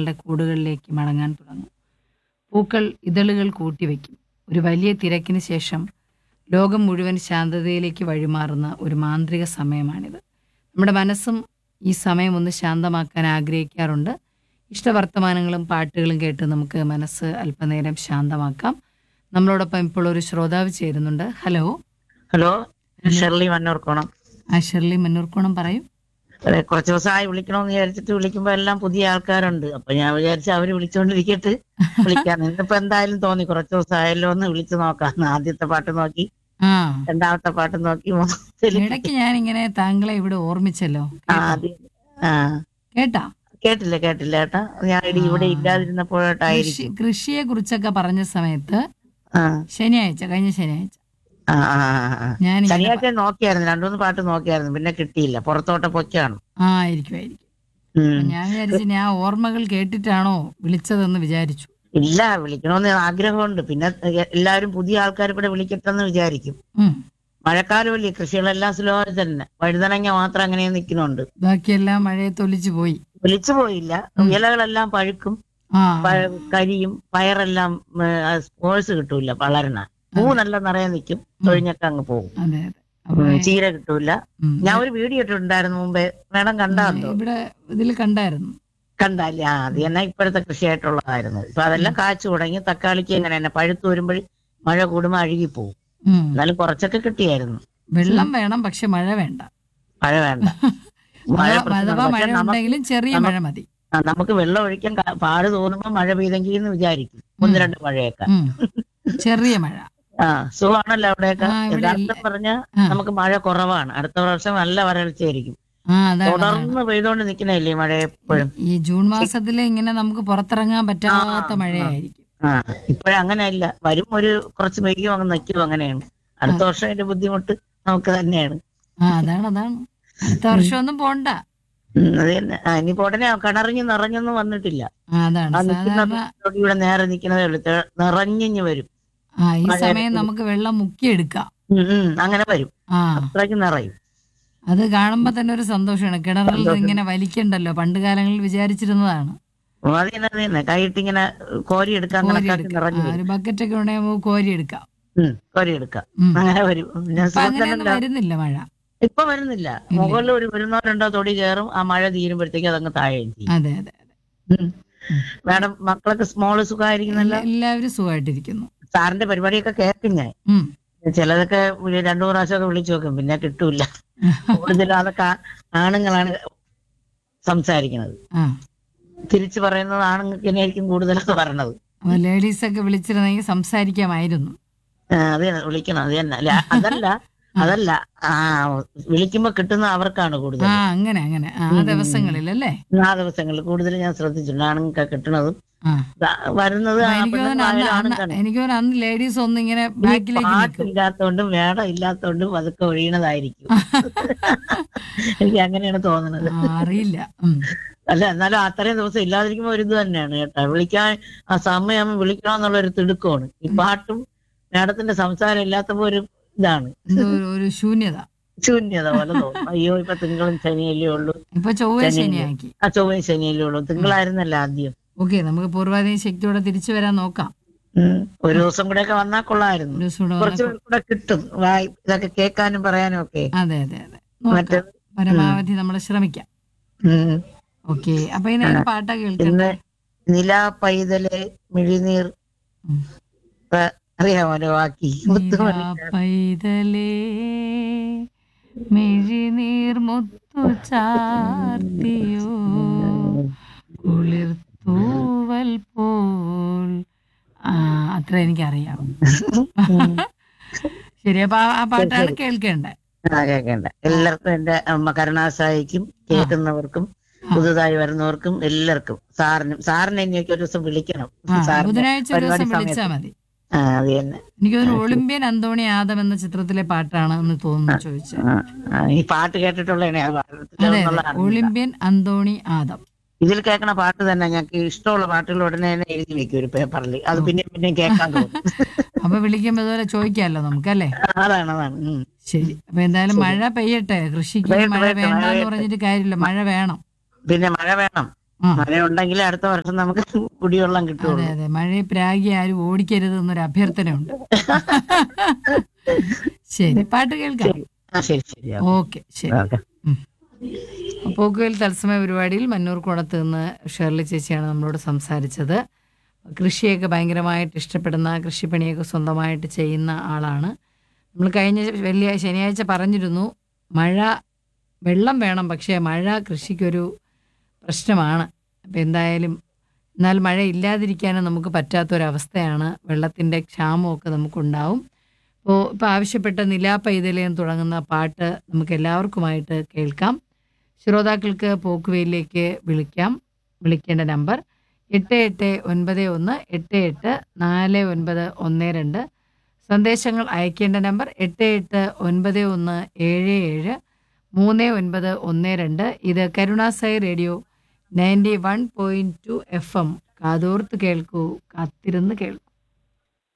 തങ്ങളുടെ കൂടുകളിലേക്ക് മടങ്ങാൻ തുടങ്ങും പൂക്കൾ ഇതളുകൾ കൂട്ടിവെക്കും ഒരു വലിയ തിരക്കിന് ശേഷം ലോകം മുഴുവൻ ശാന്തതയിലേക്ക് വഴിമാറുന്ന ഒരു മാന്ത്രിക സമയമാണിത് നമ്മുടെ മനസ്സും ഈ സമയം ഒന്ന് ശാന്തമാക്കാൻ ആഗ്രഹിക്കാറുണ്ട് ഇഷ്ടവർത്തമാനങ്ങളും പാട്ടുകളും കേട്ട് നമുക്ക് മനസ്സ് അല്പനേരം ശാന്തമാക്കാം നമ്മളോടൊപ്പം ഇപ്പോൾ ഒരു ശ്രോതാവ് ചേരുന്നുണ്ട് ഹലോ ഹലോ ഷെർലി മണ്ണൂർക്കോണം ആ ഷെർലി മന്നൂർക്കോണം പറയും അതെ കുറച്ച് ദിവസമായി വിളിക്കണമെന്ന് വിചാരിച്ചിട്ട് വിളിക്കുമ്പോ എല്ലാം പുതിയ ആൾക്കാരുണ്ട് അപ്പൊ ഞാൻ വിചാരിച്ചു അവര് വിളിച്ചോണ്ടിരിക്കട്ട് വിളിക്കാൻ ഇന്നിപ്പോ എന്തായാലും തോന്നി കുറച്ച് ദിവസമായല്ലോ എന്ന് വിളിച്ചു നോക്കാം ആദ്യത്തെ പാട്ട് നോക്കി ആ രണ്ടാമത്തെ പാട്ട് നോക്കി മൂന്നാമത്തേല് ഇടയ്ക്ക് ഞാൻ ഇങ്ങനെ താങ്കളെ ഇവിടെ ഓർമ്മിച്ചല്ലോ ആ, ആദ്യം ആ കേട്ടാ കേട്ടില്ല കേട്ടില്ല ഏട്ടാ ഞാൻ ഇടി ഇവിടെ ആ. ഇല്ലാതിരുന്നപ്പോഴായിട്ടായിരിക്കും കൃഷി കൃഷിയെ കുറിച്ചൊക്കെ പറഞ്ഞ സമയത്ത് ആ ശനിയാഴ്ച കഴിഞ്ഞ ശനിയാഴ്ച ആ ആ, ആ, ആ. ഞാൻ ശനിയാഴ്ച നോക്കിയായിരുന്നു രണ്ടുമൂന്ന് പാട്ട് നോക്കിയായിരുന്നു പിന്നെ കിട്ടിയില്ല പുറത്തോട്ട് പൊച്ചാണ് ആ ആയിരിക്കും ആയിരിക്കും ഉം. അപ്പൊ ഞാൻ വിചാരിച്ചു ഞാൻ ഓർമ്മകൾ കേട്ടിട്ടാണോ വിളിച്ചതെന്ന് വിചാരിച്ചു ഇല്ല വിളിക്കണമെന്ന് ആഗ്രഹമുണ്ട് പിന്നെ എല്ലാവരും പുതിയ ആൾക്കാർ കൂടെ വിളിക്കട്ടെന്ന് വിചാരിക്കും ഉം. മഴക്കാലമല്ലേ കൃഷികളെല്ലാം സ്ലോ തന്നെ വഴുതനങ്ങ മാത്രം അങ്ങനെ നിൽക്കുന്നുണ്ട് ബാക്കിയെല്ലാം മഴയെ തൊലിച്ചു പോയി വിളിച്ചു പോയില്ല ഇലകളെല്ലാം പഴുക്കും ആ പ- കരിയും പയറെല്ലാം സ്പോഴ്സ് കിട്ടൂല വളരണ പൂ നല്ല നിറയെ നിൽക്കും തൊഴിഞ്ഞൊക്കെ അങ്ങ് പോകും അതെ അതെ അപ്പൊ ഉം, ചീര കിട്ടൂല ഉം. ഞാൻ ഒരു വീഡിയോ ഇട്ടിട്ടുണ്ടായിരുന്നു മുമ്പേ മേഡം കണ്ടാന്തോ ഇവിടെ ഇതിൽ കണ്ടായിരുന്നു കണ്ടല്ലേ ആ അത് തന്നെ ഇപ്പോഴത്തെ കൃഷിയായിട്ടുള്ളതായിരുന്നു ഇപ്പൊ അതെല്ലാം കാച്ചു തുടങ്ങി തക്കാളിക്ക് എങ്ങനെ തന്നെ പഴുത്ത് വരുമ്പോൾ മഴ കൂടുമ്പോൾ അഴുകി പോകും ഉം. എന്നാലും കുറച്ചൊക്കെ കിട്ടിയായിരുന്നു വെള്ളം വേണം പക്ഷെ മഴ വേണ്ട മഴ വേണ്ട മഴ അഥവാ- പ്രശ്നമാണ്. അഥവാ മഴ പക്ഷെ നമുക്ക് ഉണ്ടെങ്കിലും ചെറിയ മഴ മതി ആ, നമുക്ക് വെള്ളം ഒഴിക്കാൻ ക- പാട് തോന്നുമ്പോ മഴ പെയ്തെങ്കിൽ എന്ന് വിചാരിക്കും ഒന്ന് രണ്ട് മഴയൊക്കെ ഉം. ചെറിയ മഴ ആ സുഖമാണല്ലോ അവിടെയൊക്കെ ആ, ഇവിടെ യഥാർത്ഥം പറഞ്ഞ ആ. നമുക്ക് മഴ കുറവാണ് അടുത്ത വർഷം നല്ല വരൾച്ചയായിരിക്കും ആ അതാണ് അതാണ്. തുടർന്ന് പെയ്തോണ്ട് നിക്കണല്ലേ മഴ എപ്പോഴും ഈ ജൂൺ മാസത്തിൽ ഇങ്ങനെ നമുക്ക് പുറത്തിറങ്ങാൻ പറ്റാത്ത മഴയായിരിക്കും ആ ഇപ്പോഴങ്ങനെയല്ല വരും ഒരു കുറച്ച് പെയ്യും അങ്ങ് നിൽക്കും അങ്ങനെയാണ് അടുത്ത വർഷം അതിന്റെ ബുദ്ധിമുട്ട് നമുക്ക് തന്നെയാണ് ആ അതാണ് അതാണ് അടുത്ത വർഷമൊന്നും പോണ്ട ഉം, അത് തന്നെ ആ, ഇനിയിപ്പോ ഉടനെ കിണറിഞ്ഞ് നിറഞ്ഞൊന്നും വന്നിട്ടില്ല ആ അതാണ് ആ നിൽക്കുന്ന സാധാരണ ഇവിടെ നേരെ നിൽക്കുന്നതേ ഉള്ളൂ തെ- നിറഞ്ഞിഞ്ഞ് വരും ആ ഈ മഴ സമയം നമുക്ക് വെള്ളം മുക്കിയെടുക്കാം ഉം, ഉം, അങ്ങനെ വരും ആ അത്രയ്ക്ക് നിറയും അത് കാണുമ്പോ തന്നെ ഒരു സന്തോഷമാണ് കിണറിൽ ഇങ്ങനെ വലിക്കണ്ടല്ലോ പണ്ട് കാലങ്ങളിൽ വിചാരിച്ചിരുന്നതാണ് ഉം, അത് തന്നെ അത് തന്നെ കൈയിട്ട് ഇങ്ങനെ കോരി എടുക്കാൻ കണക്കാക്കി കോരിയെടുക്കാം നിറഞ്ഞു ആ, വരും ഒരു ബക്കറ്റ് ഒക്കെ ഉണ്ടെങ്കിൽ നമുക്ക് കോരിയെടുക്കാം ഉം, കോരി എടുക്കാം ഉം. അങ്ങനെ വരും ഞാൻ ഇപ്പൊ അങ്ങനെയൊന്നും സുഹൃത്തല്ല വരുന്നില്ല മഴ ഇപ്പൊ വരുന്നില്ല മുകളിൽ ഒരു വരുന്നോ രണ്ടോ തൊടി കയറും ആ മഴ തീരുമ്പോഴത്തേക്ക് അതങ്ങ് താഴെയും ചെയ്യും അതെ അതെ അതെ ഉം. മാഡം മക്കളൊക്കെ സ്മോള് സുഖമായിരിക്കുന്നല്ലോ എല്ലാ- എല്ലാവരും സുഖമായിട്ടിരിക്കുന്നു സാറിന്റെ പരിപാടിയൊക്കെ കേൾക്കും ഞാൻ ഉം. ചിലതൊക്കെ ഒരു രണ്ടു മൂന്ന് പ്രാവശ്യമൊക്കെ വിളിച്ചു നോക്കും പിന്നെ കിട്ടൂല കൂടുതലും അതൊക്കെ ആ- ആണുങ്ങളാണ് സംസാരിക്കുന്നത് ആ തിരിച്ചു പറയുന്നത് ആണുങ്ങൾക്ക് തന്നെയായിരിക്കും കൂടുതലൊക്കെ പറയണത് അപ്പൊ ലേഡീസ് ഒക്കെ വിളിച്ചിരുന്നെങ്കിൽ സംസാരിക്കാമായിരുന്നു ആ, അത് തന്നെ വിളിക്കണം അത് തന്നെ അല്ല അതല്ല അതല്ല ആ വിളിക്കുമ്പോ കിട്ടുന്ന അവർക്കാണ് കൂടുതൽ ആ അങ്ങനെ അങ്ങനെ ആ ദിവസങ്ങളിൽ അല്ലേ ആ ദിവസങ്ങളിൽ കൂടുതൽ ഞാൻ ശ്രദ്ധിച്ചിട്ടുണ്ട് ആണുങ്ങൾക്ക് കിട്ടുന്നതും ആ ദാ- വരുന്നത് ആ എനിക്ക് തോന്നുന്നു അന്ന് പെണ്ണുങ്ങളായാലും അന്ന് ആണുങ്ങൾക്കാണ് എനിക്ക് തോന്നുന്നു അന്ന് ലേഡീസ് ഒന്നും ഇങ്ങനെ ബാക്കിലേക്ക് നിൽക്കും പാട്ടില്ലാത്തോണ്ടും വേടം ഇല്ലാത്തോണ്ടും അതൊക്കെ ഒഴിയണതായിരിക്കും എനിക്ക് അങ്ങനെയാണ് തോന്നുന്നത് ആ, അറിയില്ല ഉം. അല്ല എന്നാലും അത്രയും ദിവസം ഇല്ലാതിരിക്കുമ്പോ ഒരു ഇത് തന്നെയാണ് കേട്ടോ വിളിക്കാൻ ആ സമയം വിളിക്കണമെന്നുള്ള ഒരു തിടുക്കമാണ് ഈ പാട്ടും മേഡത്തിന്റെ സംസാരം ഇല്ലാത്തപ്പോ ഒരു ഇതാണ് എന്തോ ഒരു- ഒരു ശൂന്യത ശൂന്യത പോലെ തോന്നും അയ്യോ ഇപ്പൊ തിങ്കളും ശനിയല്ലേ ഉള്ളൂ ഇപ്പൊ ചൊവ്വ ശനി. ശനിയാക്കി ആ ചൊവ്വയും ശനിയല്ലേ ഉള്ളൂ തിങ്കളായിരുന്നല്ലോ ആദ്യം ഓക്കെ നമുക്ക് പൂർവാധീന ശക്തിയോടെ തിരിച്ചു വരാൻ നോക്കാം ഉം. ഒരു ദിവസം കൂടെ ഒക്കെ വന്നാൽ കൊള്ളായിരുന്നു ഒരു ദിവസം കൂടെ കുറച്ച് വന്നപ്പോ- കൂടെ കിട്ടും വായി ഇതൊക്കെ കേൾക്കാനും പറയാനും ഒക്കെ അതെ അതെ അതെ നോക്കാം മറ്റേത് പരമാവധി നമ്മൾ ശ്രമിക്കാം ഉം. ഓക്കെ അപ്പൊ ഇനി ഒരു പാട്ടാ കേൾക്കാം ഇന്ന് നിലാ പൈതല് മിഴിനീർ ഉം. ഇപ്പൊ അറിയാമല്ലോ ബാക്കി നിലാ പൈതലേ മിഴിനീർ മുത്തു ചാർത്തിയോ കുളിർ തൂവൽ പോൽ ആ അത്ര എനിക്കറിയാം ശരി അപ്പൊ ആ- ആ പാട്ടാണ് കേൾക്കേണ്ടത് ആ കേക്കണ്ട എല്ലാവർക്കും എന്റെ അമ്മ കരുണാസായിക്കും കേൾക്കുന്നവർക്കും പുതുതായി വരുന്നവർക്കും എല്ലാവർക്കും സാറിനും സാറിനെ എനിക്ക് ഒരു ദിവസം വിളിക്കണം ആ സാറിന്റെ ബുധനാഴ്ച ഒരു ദിവസം പരിപാടി വിളിച്ചാ സമയത്ത്. മതി ആ അത് തന്നെ എനിക്ക് തോന്നുന്നു ഒളിമ്പ്യൻ അന്തോണി ആദം എന്ന ചിത്രത്തിലെ പാട്ടാണ് എന്ന് തോന്നുന്നു ചോദിച്ചത് ആ, ആ, ഈ പാട്ട് കേട്ടിട്ടുള്ളതാണ് ആ അതെ പാട്ടിലുള്ള അതെ ഒളിമ്പ്യൻ അന്തോണി ആദം ഇതിൽ കേൾക്കണ പാട്ട് തന്നെ ഞങ്ങൾക്ക് ഇഷ്ടമുള്ള പാട്ടുകൾ ഉടനെ തന്നെ എഴുതി വെക്കും ഒരു പേപ്പറിൽ അത് പിന്നെ പിന്നെ കേൾക്കാൻ തോന്നും അപ്പൊ വിളിക്കുമ്പോ ഇതുപോലെ ചോദിക്കാമല്ലോ നമുക്ക് അല്ലേ അതാണ് അതാണ് ഉം. ശരി അപ്പൊ എന്തായാലും മഴ പെയ്യട്ടെ കൃഷിക്ക് പെയ്യട്ടെ, മഴ പെയ്യട്ടെ, മഴ വേണ്ടെന്ന് പെയ്യട്ടെ. പറഞ്ഞിട്ട് കാര്യമില്ല മഴ വേണം പിന്നെ മഴ വേണം ആ. മഴ ഉണ്ടെങ്കിൽ അടുത്ത വർഷം നമുക്ക് കുടിവെള്ളം അതെ കിട്ടുള്ളൂ അതെ മഴയെ പ്രാഗി ആരും ഓടിക്കരുത് എന്നൊരു അഭ്യർത്ഥനയുണ്ട് ശരി പാട്ട് കേൾക്കാം ആ ശരി ശരി ഓക്കെ ശരി ഓക്കെ പോക്കുവെയിൽ തത്സമയ പരിപാടിയിൽ മന്നൂർ കുളത്ത് നിന്ന് ഷേർലി ചേച്ചിയാണ് നമ്മളോട് സംസാരിച്ചത് കൃഷിയൊക്കെ ഭയങ്കരമായിട്ട് ഇഷ്ടപ്പെടുന്ന കൃഷിപ്പണിയൊക്കെ സ്വന്തമായിട്ട് ചെയ്യുന്ന ആളാണ് നമ്മൾ കഴിഞ്ഞ വെള്ളിയ ശനിയാഴ്ച പറഞ്ഞിരുന്നു മഴ വെള്ളം വേണം പക്ഷേ മഴ കൃഷിക്കൊരു പ്രശ്നമാണ് അപ്പം എന്തായാലും എന്നാൽ മഴ ഇല്ലാതിരിക്കാനും നമുക്ക് പറ്റാത്തൊരവസ്ഥയാണ് വെള്ളത്തിൻ്റെ ക്ഷാമമൊക്കെ നമുക്കുണ്ടാവും അപ്പോൾ ഇപ്പോൾ ആവശ്യപ്പെട്ട നിലാ പൈതലേന്ന് തുടങ്ങുന്ന പാട്ട് നമുക്ക് എല്ലാവർക്കുമായിട്ട് കേൾക്കാം ശ്രോതാക്കൾക്ക് പോക്കുവയിലേക്ക് വിളിക്കാം വിളിക്കേണ്ട നമ്പർ എട്ട് എട്ട് ഒൻപത് ഒന്ന് എട്ട് എട്ട് നാല് ഒൻപത് ഒന്ന് രണ്ട് സന്ദേശങ്ങൾ അയക്കേണ്ട നമ്പർ എട്ട് എട്ട് ഒൻപത് ഒന്ന് ഏഴ് ഏഴ് മൂന്ന് ഒൻപത് ഒന്ന് രണ്ട് ഇത് കരുണാസായി radio ninety one point two F M കാതോർത്ത് കേൾക്കൂ കാത്തിരുന്ന് കേൾക്കൂ